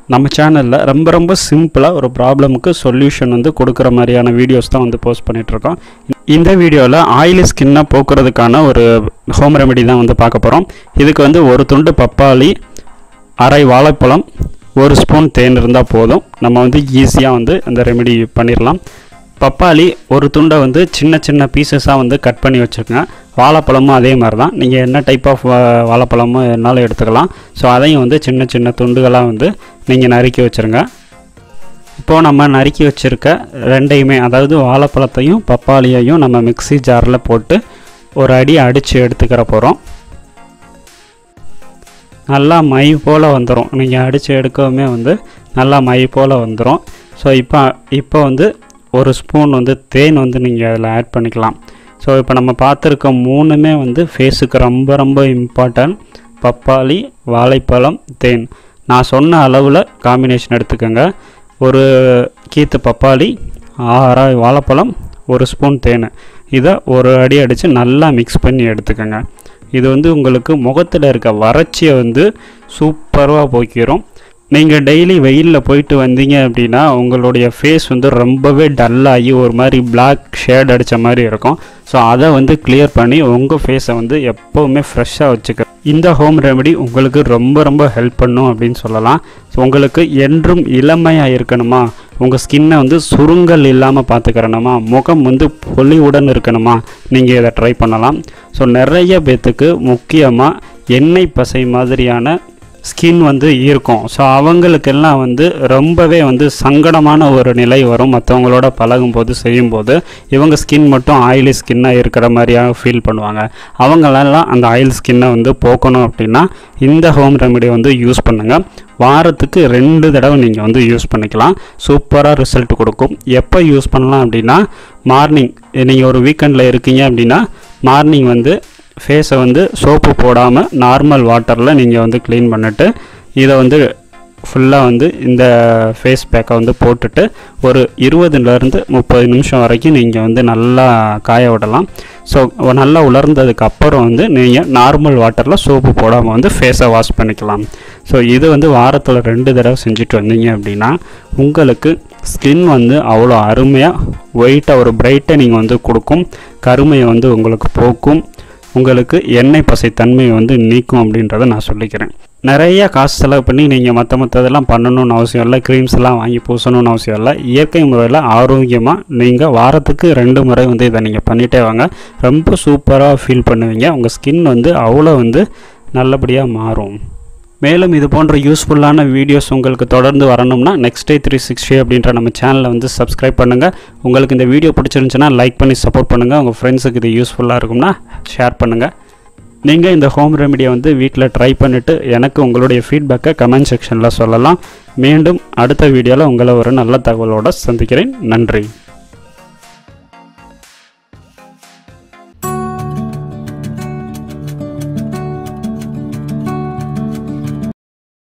நம்ம சேனலில் ரொம்ப ரொம்ப சிம்பிளாக ஒரு ப்ராப்ளமுக்கு சொல்யூஷன் வந்து கொடுக்குற மாதிரியான வீடியோஸ் தான் வந்து போஸ்ட் பண்ணிகிட்ருக்கோம் இந்த வீடியோவில் ஆயிலி ஸ்கின்னை போக்குறதுக்கான ஒரு ஹோம் ரெமெடி தான் வந்து பார்க்க போகிறோம் இதுக்கு வந்து ஒரு துண்டு பப்பாளி அரை வாழைப்பழம் ஒரு ஸ்பூன் தேன் இருந்தால் போதும் நம்ம வந்து ஈஸியாக வந்து இந்த ரெமெடி பண்ணிடலாம் பப்பாளி ஒரு துண்டை வந்து சின்ன சின்ன பீசஸாக வந்து கட் பண்ணி வச்சுருக்கேன் வாழைப்பழமும் அதே மாதிரி தான் நீங்கள் என்ன டைப் ஆஃப் வாழைப்பழமும் என்னாலும் எடுத்துக்கலாம் ஸோ அதையும் வந்து சின்ன சின்ன துண்டுகளாக வந்து நீங்கள் நறுக்கி வச்சுருங்க இப்போது நம்ம நறுக்கி வச்சுருக்க ரெண்டையுமே அதாவது வாழைப்பழத்தையும் பப்பாளியையும் நம்ம மிக்ஸி ஜாரில் போட்டு ஒரு அடி அடித்து எடுத்துக்கிற போகிறோம் நல்லா மை போல் வந்துடும் நீங்கள் அடித்து எடுக்கவுமே வந்து நல்லா மை போல் வந்துடும் ஸோ இப்போ இப்போ வந்து ஒரு ஸ்பூன் வந்து தேன் வந்து நீங்கள் அதில் ஆட் பண்ணிக்கலாம் ஸோ இப்போ நம்ம பார்த்துருக்க மூணுமே வந்து ஃபேஸுக்கு ரொம்ப ரொம்ப இம்பார்ட்டன்ட் பப்பாளி வாழைப்பழம் தேன் நான் சொன்ன அளவில் காம்பினேஷன் எடுத்துக்கோங்க ஒரு கீத்து பப்பாளி ஆறாய் வாழைப்பழம் ஒரு ஸ்பூன் தேன் இதை ஒரு அடி அடித்து நல்லா மிக்ஸ் பண்ணி எடுத்துக்கோங்க இது வந்து உங்களுக்கு முகத்தில் இருக்க வறட்சியை வந்து சூப்பராக போக்கிடும் நீங்கள் டெய்லி வெயிலில் போயிட்டு வந்தீங்க அப்படின்னா உங்களுடைய ஃபேஸ் வந்து ரொம்பவே டல்லாகி ஒரு மாதிரி பிளாக் ஷேட் அடித்த மாதிரி இருக்கும் ஸோ அதை வந்து கிளியர் பண்ணி உங்கள் ஃபேஸை வந்து எப்போவுமே ஃப்ரெஷ்ஷாக வச்சுக்க இந்த ஹோம் ரெமெடி உங்களுக்கு ரொம்ப ரொம்ப ஹெல்ப் பண்ணும் அப்படின்னு சொல்லலாம் ஸோ உங்களுக்கு என்றும் இளமையாக இருக்கணுமா உங்கள் ஸ்கின்னை வந்து சுருங்கல் இல்லாமல் பார்த்துக்கிறணுமா முகம் வந்து பொலிவுடன் இருக்கணுமா நீங்கள் இதை ட்ரை பண்ணலாம் ஸோ நிறைய பேர்த்துக்கு முக்கியமாக எண்ணெய் பசை மாதிரியான ஸ்கின் வந்து இருக்கும் ஸோ அவங்களுக்கெல்லாம் வந்து ரொம்பவே வந்து சங்கடமான ஒரு நிலை வரும் மற்றவங்களோட பழகும்போது செய்யும்போது இவங்க ஸ்கின் மட்டும் ஆயிலி ஸ்கின்னாக இருக்கிற மாதிரியாக ஃபீல் பண்ணுவாங்க அவங்களெல்லாம் அந்த ஆயில் ஸ்கின்னை வந்து போக்கணும் அப்படின்னா இந்த ஹோம் ரெமெடி வந்து யூஸ் பண்ணுங்கள் வாரத்துக்கு ரெண்டு தடவை நீங்கள் வந்து யூஸ் பண்ணிக்கலாம் சூப்பராக ரிசல்ட் கொடுக்கும் எப்போ யூஸ் பண்ணலாம் அப்படின்னா மார்னிங் நீங்கள் ஒரு வீக்கெண்டில் இருக்கீங்க அப்படின்னா மார்னிங் வந்து ஃபேஸை வந்து சோப்பு போடாமல் நார்மல் வாட்டரில் நீங்கள் வந்து க்ளீன் பண்ணிவிட்டு இதை வந்து ஃபுல்லாக வந்து இந்த ஃபேஸ் பேக்கை வந்து போட்டுட்டு ஒரு இருபதுலேருந்து முப்பது நிமிஷம் வரைக்கும் நீங்கள் வந்து நல்லா காய விடலாம் ஸோ நல்லா உலர்ந்ததுக்கு அப்புறம் வந்து நீங்கள் நார்மல் வாட்டரில் சோப்பு போடாமல் வந்து ஃபேஸை வாஷ் பண்ணிக்கலாம் ஸோ இது வந்து வாரத்தில் ரெண்டு தடவை செஞ்சுட்டு வந்தீங்க அப்படின்னா உங்களுக்கு ஸ்கின் வந்து அவ்வளோ அருமையாக ஒயிட்டாக ஒரு பிரைட்டனிங் வந்து கொடுக்கும் கருமையை வந்து உங்களுக்கு போக்கும் உங்களுக்கு எண்ணெய் பசை தன்மையை வந்து நீக்கும் அப்படின்றத நான் சொல்லிக்கிறேன் நிறைய காசு செலவு பண்ணி நீங்கள் மற்ற மற்றதெல்லாம் பண்ணணும்னு அவசியம் இல்லை க்ரீம்ஸ் எல்லாம் வாங்கி பூசணும்னு அவசியம் இல்லை இயற்கை முறையில் ஆரோக்கியமாக நீங்கள் வாரத்துக்கு ரெண்டு முறை வந்து இதை நீங்கள் பண்ணிகிட்டே வாங்க ரொம்ப சூப்பராக ஃபீல் பண்ணுவீங்க உங்கள் ஸ்கின் வந்து அவ்வளோ வந்து நல்லபடியாக மாறும் மேலும் இது போன்ற யூஸ்ஃபுல்லான வீடியோஸ் உங்களுக்கு தொடர்ந்து வரணும்னா நெக்ஸ்ட் டே த்ரீ சிக்ஸ்டி அப்படின்ற நம்ம சேனலை வந்து சப்ஸ்கிரைப் பண்ணுங்கள் உங்களுக்கு இந்த வீடியோ பிடிச்சிருந்துச்சுன்னா லைக் பண்ணி சப்போர்ட் பண்ணுங்கள் உங்கள் ஃப்ரெண்ட்ஸுக்கு இது யூஸ்ஃபுல்லாக இருக்கும்னா ஷேர் பண்ணுங்கள் நீங்கள் இந்த ஹோம் ரெமெடியை வந்து வீட்டில் ட்ரை பண்ணிவிட்டு எனக்கு உங்களுடைய ஃபீட்பேக்கை கமெண்ட் செக்ஷனில் சொல்லலாம் மீண்டும் அடுத்த வீடியோவில் உங்களை ஒரு நல்ல தகவலோடு சந்திக்கிறேன் நன்றி